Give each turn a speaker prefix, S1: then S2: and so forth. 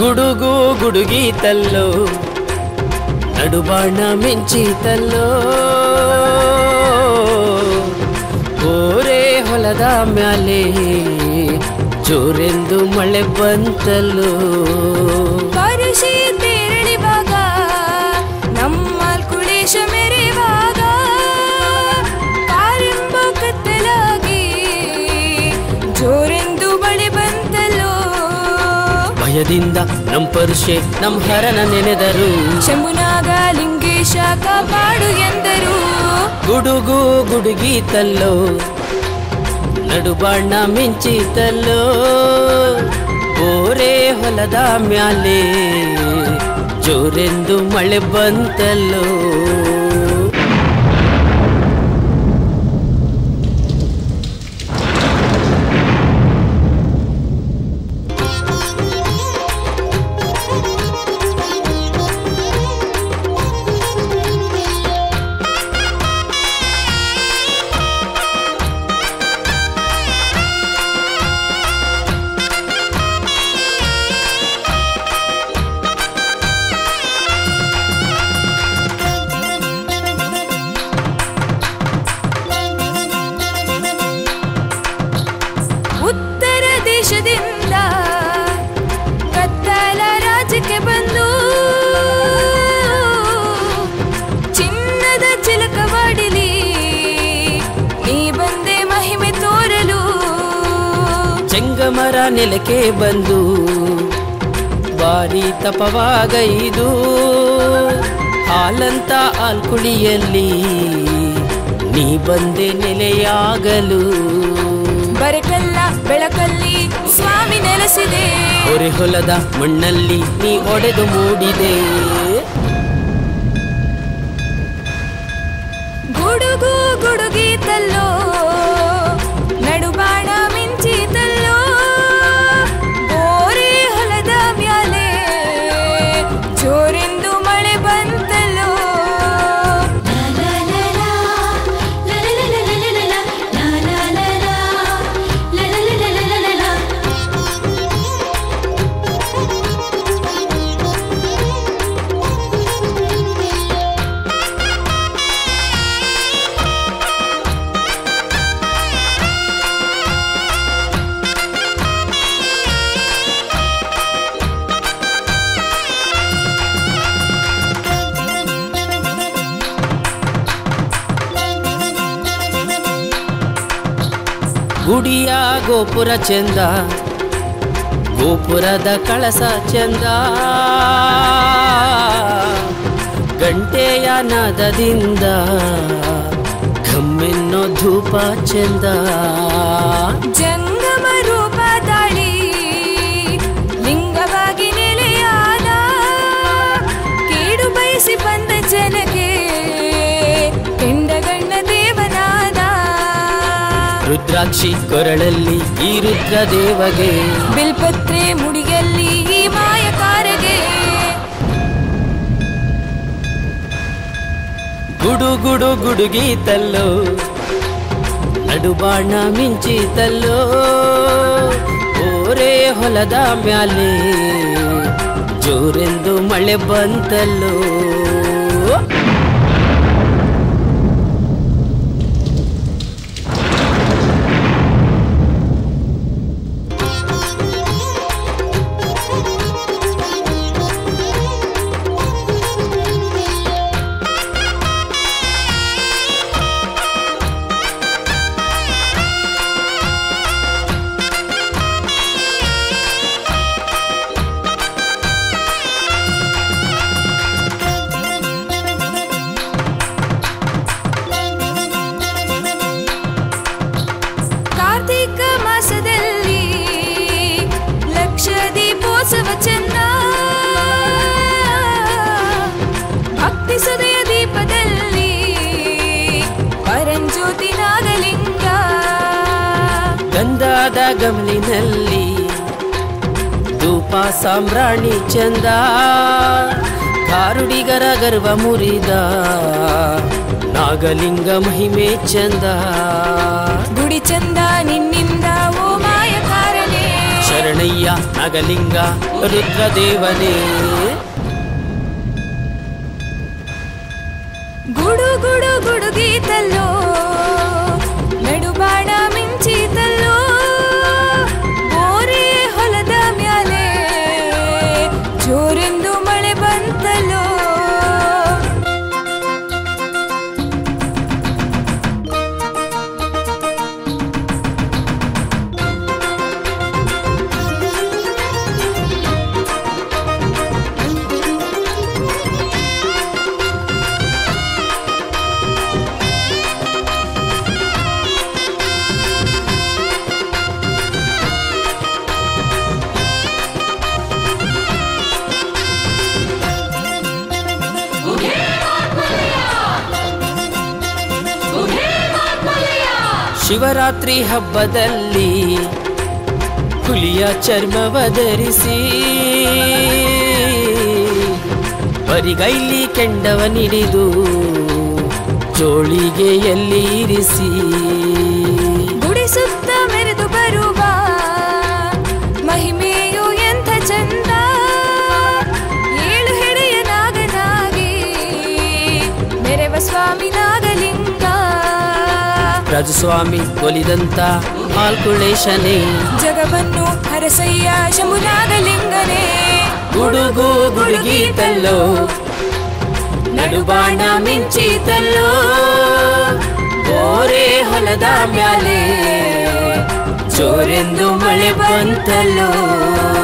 S1: ಗುಡುಗು ಗುಡುಗೀತಲ್ಲೋ ನಡುಬಾಣ ಮಿಂಚಿತಲ್ಲೋ ಓರೆ ಹೊಲದ ಮ್ಯಾಲೆ ಜೋರೆಂದು ಮಳೆ ಬಂತಲ್ಲೋ
S2: ಪರುಷಿ ತೆರಳಿವಾಗ ನಮ್ಮ ಕುಳೇಶ ಮೆರೆವಾಗ ಕಾರೆಂಬ ಕತ್ತಲಾಗಿ ಜೋರೆಂದು ಬಳೆ ಬಂತಲ್ಲೋ
S1: ಭಯದಿಂದ ನಮ್ ಪರುಷೆ ನಮ್ ಹರನ ನೆನೆದರು
S2: ಶಂಭುನಾಗ ಲಿಂಗೇಶ ಕಾಪಾಡು ಎಂದರು
S1: ಗುಡುಗು ಗುಡುಗೀತಲ್ಲೋ ನಡುಬಾಣ ಮಿಂಚಿತಲ್ಲೋ ಓರೆ ಹೊಲದ ಮ್ಯಾಲೆ ಜೋರೆಂದು ಮಳೆ ಬಂತಲ್ಲೋ
S2: ಉತ್ತರ ದೇಶದಿಂದ ಕತ್ತಲ ರಾಜ್ಯಕ್ಕೆ ಬಂದು ಚಿನ್ನದ ಚಿಲಕವಾಡಿಲಿ ನೀ ಬಂದೆ ಮಹಿಮೆ ತೋರಲು
S1: ಚೆಂಗಮರ ನೆಲಕ್ಕೆ ಬಂದು ಬಾರಿ ತಪವಾಗೈದು ಹಾಲಂತ ಆಲ್ಕುಳಿಯಲ್ಲಿ ನೀ ಬಂದೆ ನೆಲೆಯಾಗಲು
S2: ಬರಕಲ್ಲ ಬೆಳಕಲ್ಲಿ ಸ್ವಾಮಿ ನೆಲೆಸಿದೆ
S1: ಹೊರೆ ಹೊಲದ ಮಣ್ಣಲ್ಲಿ ನೀ ಒಡೆದು ಮೂಡಿದೆ
S2: ಗುಡುಗು ಗುಡುಗೀತಲ್ಲೋ ನಡುಬಾಣ ಮಿಂಚಿತಲ್ಲೋ ಬೋರೆ ಹೊಲದ ಮ್ಯಾಲೆ ಜೋರೆಂದು ಮಳೆ ಬಂತಲ್ಲೋ
S1: ಗುಡಿಯ ಗೋಪುರ ಚಂದ ಗೋಪುರದ ಕಳಸ ಚಂದ ಗಂಟೆಯ ನಾದದಿಂದ ಘಮ್ಮೆನ್ನೋ ಧೂಪ ಚಂದ
S2: ಜಂಗಮ ರೂಪ ತಾಳಿ ಲಿಂಗವಾಗಿ ನೆಲೆಯಾದ ಕೇಡು ಬಯಸಿ ಬಂದ ಜನಕ್ಕೆ ಕೆಂಡಗಣ್ಣ ದೇವನಾದ
S1: ರುದ್ರಾಕ್ಷಿ ಕೊರಳಲ್ಲಿ ಈ ರುದ್ರ ದೇವಗೆ
S2: ಬಿಲ್ಪತ್ರೆ ಮುಡಿಯಲ್ಲಿ ಈ ಮಾಯಕಾರಗೆ
S1: ಗುಡು ಗುಡು ಗುಡುಗೀತಲ್ಲೋ ನಡುಬಾಣ ಮಿಂಚಿತಲ್ಲೋ ಓರೆ ಹೊಲದ ಮ್ಯಾಲೆ ಜೋರೆಂದು ಮಳೆ ಬಂತಲ್ಲೋ
S2: ಕಾರ್ತಿಕ ಮಾಸದಲ್ಲಿ ಲಕ್ಷ ದೀಪೋತ್ಸವ ಚಂದ ಭಕ್ತಿ ಸುದಯ ದೀಪದಲ್ಲಿ ಪರಂಜ್ಯೋತಿ ನಾಗಲಿಂಗ
S1: ಗಂಧಾದ ಗಮಲಿನಲ್ಲಿ ಧೂಪ ಸಾಮ್ರಾಣಿ ಚಂದ ಕಾರುಡಿಗರ ಗರ್ವ ಮುರಿದ ನಾಗಲಿಂಗ ಮಹಿಮೆ ಚಂದ
S2: ಗುಡಿ ಚಂದ ನಿನ್ನಿಂದ ಓ ಮಾಯಕಾರನೇ
S1: ಶರಣಯ್ಯ ನಾಗಲಿಂಗ ರುದ್ರದೇವನೇ
S2: ಗುಡು ಗುಡು ಗುಡುಗೀತಲ್ಲೋ ನಡುಬಾಣ ಮಿಂಚಿತಲ್ಲೋ ಓರೆ ಹೊಲದ ಮ್ಯಾಲೆ ಜೋರೆಂದು ಮಳೆ ಬಂತಲ್ಲೋ
S1: ಶಿವರಾತ್ರಿ ಹಬ್ಬದಲ್ಲಿ ಹುಲಿಯ ಚರ್ಮವ ಧರಿಸಿ ಬರಿಗೈಲಿ ಕೆಂಡವ ನಿಡಿದು ಜೋಳಿಗೆಯಲ್ಲಿ ಇರಿಸಿ
S2: ಗುಡಿ ಸುತ್ತ ಮೆರೆದು ಬರುವ ಮಹಿಮೆಯು ಎಂಥ ಚಂದ ಏಳು ಹೆಡೆಯ ನಾಗನಾಗಿ ಮೆರೆವ ಸ್ವಾಮಿ ನಾಗಲಿಂಗ
S1: ರಾಜಸ್ವಾಮಿ ಒಲಿದಂತ ಆಲ್ಕುಳೇಶನೇ
S2: ಜಗವನ್ನು ಹರಸಯ್ಯ ಶಂಭುನಾಗಲಿಂಗನೇ
S1: ಗುಡುಗು ಗುಡುಗೀತಲ್ಲೋ ನಡುಬಾಣ ಮಿಂಚಿತಲ್ಲೋ ಓರೆ ಹೊಲದ ಮ್ಯಾಲೆ ಜೋರೆಂದು ಮಳೆ ಬಂತಲ್ಲೋ